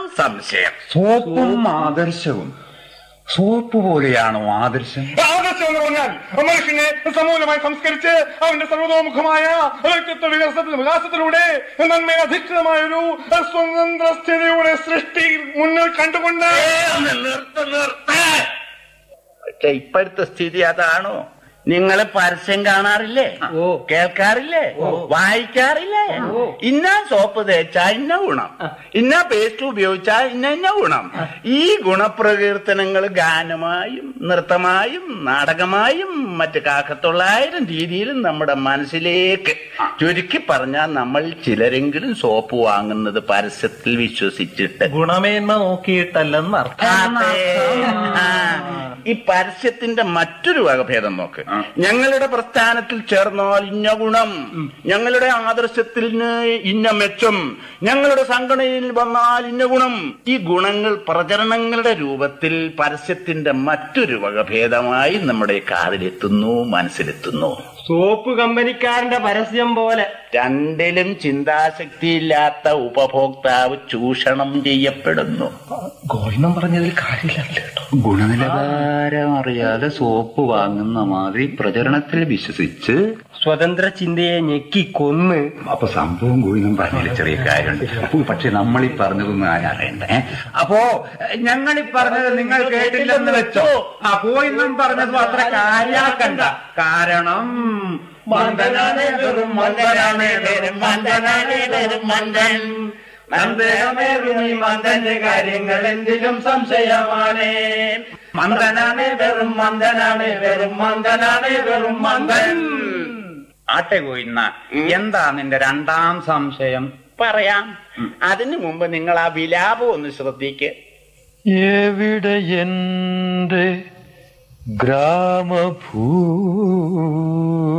സംശയം സോപ്പും ആദർശവും സോപ്പ് പോലെയാണോ ആദർശം ആദർശം എന്ന് പറഞ്ഞാൽ മനുഷ്യനെ സമൂലമായി സംസ്കരിച്ച് അവന്റെ സർവതോമുഖമായ വ്യക്തിത്വ വികസന വികാസത്തിലൂടെ നന്മ അധിഷ്ഠിതമായ ഒരു സ്വതന്ത്ര സ്ഥിതിയുടെ സൃഷ്ടി മുന്നിൽ കണ്ടുകൊണ്ട് ഏ, ഒന്ന് നിർത്ത് നിർത്ത് പക്ഷെ ഇപ്പോഴത്തെ സ്ഥിതി അതാണോ നിങ്ങൾ പരസ്യം കാണാറില്ലേ ഓ. കേൾക്കാറില്ലേ വായിക്കാറില്ലേ ഇന്ന സോപ്പ് തേച്ചാ ഇന്ന ഗുണം ഇന്ന പേസ്റ്റ് ഉപയോഗിച്ചാ ഇന്ന ഇന്ന ഗുണം ഈ ഗുണപ്രകീർത്തനങ്ങൾ ഗാനമായും നൃത്തമായും നാടകമായും മറ്റ് കാക്കത്തൊള്ളായിരം രീതിയിലും നമ്മുടെ മനസ്സിലേക്ക് ചുരുക്കി പറഞ്ഞാൽ നമ്മൾ ചിലരെങ്കിലും സോപ്പ് വാങ്ങുന്നത് പരസ്യത്തിൽ വിശ്വസിച്ചിട്ട് ഗുണമേന്മ നോക്കിയിട്ടല്ലെന്ന് അർത്ഥം അതെ. ആ. ഈ പരസ്യത്തിന്റെ മറ്റൊരു വകഭേദം നോക്ക് ഞങ്ങളുടെ പ്രസ്ഥാനത്തിൽ ചേർന്നാൽ ഇന്ന ഗുണം ഞങ്ങളുടെ ആദർശത്തിൽ ഇന്ന മെച്ചം ഞങ്ങളുടെ സംഘടനയിൽ വന്നാൽ ഇന്ന ഗുണം ഈ ഗുണങ്ങൾ പ്രചരണങ്ങളുടെ രൂപത്തിൽ പരസ്യത്തിന്റെ മറ്റൊരു വകഭേദമായി നമ്മുടെ കാതിലെത്തുന്നു മനസ്സിലെത്തുന്നു സോപ്പ് കമ്പനിക്കാരന്റെ പരസ്യം പോലെ രണ്ടിലും ചിന്താശക്തിയില്ലാത്ത ഉപഭോക്താവ് ചൂഷണം ചെയ്യപ്പെടുന്നു ഗോവിന്ദൻ പറഞ്ഞതിൽ കാര്യമില്ല കേട്ടോ ഗുണനിലവാരം അറിയാതെ സോപ്പ് വാങ്ങുന്ന മാതിരി പ്രചരണത്തിൽ വിശ്വസിച്ച് സ്വതന്ത്ര ചിന്തയെ ഞെക്കി കൊന്ന് അപ്പൊ സംഭവം ഗോവിന്ദൻ പറഞ്ഞതിൽ ചെറിയ കാര്യമുണ്ട് ഉം, പക്ഷെ നമ്മൾ ഈ പറഞ്ഞതൊന്നും ആരും അറിയണ്ട ഏ? അപ്പോ ഞങ്ങൾ ഈ പറഞ്ഞത് നിങ്ങൾ കേട്ടില്ലെന്ന് വെച്ചോ ആ ഗോവിന്ദൻ പറഞ്ഞത് അത്ര കാര്യാക്കണ്ട കാരണം മന്ദനാണ് വെറും മന്ദനാണ് വെറും മന്ദനാണ് വെറും മന്ദൻ സന്ദേഹമേറും ഈ മന്ദന്റെ കാര്യങ്ങൾ എന്തിലും സംശയമാണ് മന്ദനാണ് വെറും മന്ദനാണ് വെറും മന്ദനാണ് വെറും മന്ദൻ ആട്ടെ കോയിന്ന എന്താ നിന്റെ രണ്ടാം സംശയം പറയാം അതിനു മുമ്പ് നിങ്ങൾ ആ വിലാപം ഒന്ന് ശ്രദ്ധിക്ക് എവിടെ എന്റെ ഗ്രാമഭൂമി